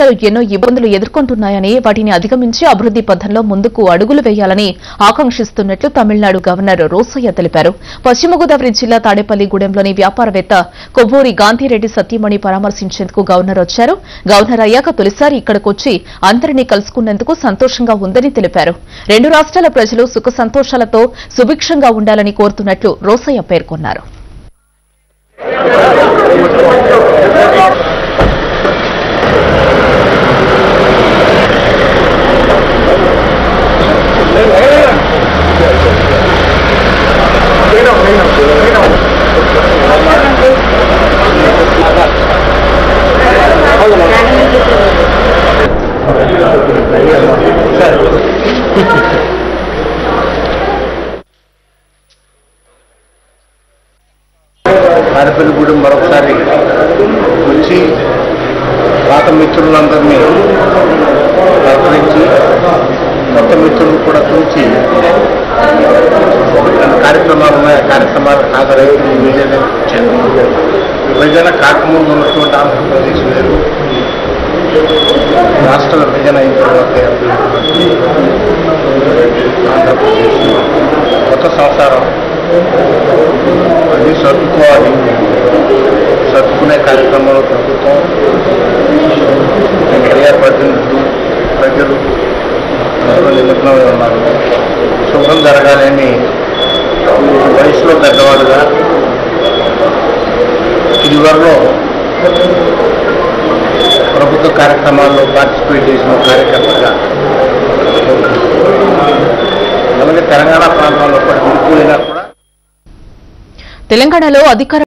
రాష్ట్రాలు ఎన్నో ఇబ్బందులు ఎదుర్కొంటున్నాయని వాటిని అధిగమించి అభివృద్ది పథంలో ముందుకు అడుగులు వేయాలని ఆకాంక్షిస్తున్నట్లు తమిళనాడు గవర్నర్ రోసయ్య తెలిపారు పశ్చిమ గోదావరి జిల్లా తాడేపల్లిగూడెంలోని వ్యాపారవేత్త కొవ్వూరి గాంధీరెడ్డి సత్యమణి పరామర్శించేందుకు గవర్నర్ వచ్చారు గవర్నర్ అయ్యాక తొలిసారి ఇక్కడికొచ్చి అందరినీ కలుసుకున్నందుకు సంతోషంగా ఉందని తెలిపారు రెండు రాష్ట్రాల ప్రజలు సుఖ సంతోషాలతో సుభిక్షంగా ఉండాలని కోరుతున్నట్లు రోసయ్య పేర్కొన్నారు తాడేపల్లిగూడెం మరొకసారి వచ్చి పాత మిత్రులందరినీ సహకరించి కొత్త మిత్రులు కూడా చూసి కొన్ని కార్యక్రమాలు ఉన్నాయి ఆ కార్యక్రమాలకు హాజరైతే విజయనే వచ్చాను విభజన కాకముందు ఉన్నటువంటి ఆంధ్రప్రదేశ్ వేరు రాష్ట్ర విభజన అయిన తర్వాత ఏర్పడినటువంటి ఆంధ్రప్రదేశ్ కొత్త సంసారం అన్ని సర్దుకోవాలి సర్దుకునే కార్యక్రమంలో ప్రభుత్వం ప్రజాప్రతినిధులు ప్రజలు అందరూ నిమగ్నమై ఉన్నారు శుభ్రం జరగాలని వయసులో పెద్దవాడుగా ఇదివరలో ప్రభుత్వ కార్యక్రమాల్లో పార్టిసిపేట్ చేసిన కార్యకర్తగా అలాగే తెలంగాణ ప్రాంతంలో కూడా విడిపోయినా కూడా తెలంగాణలో అధికార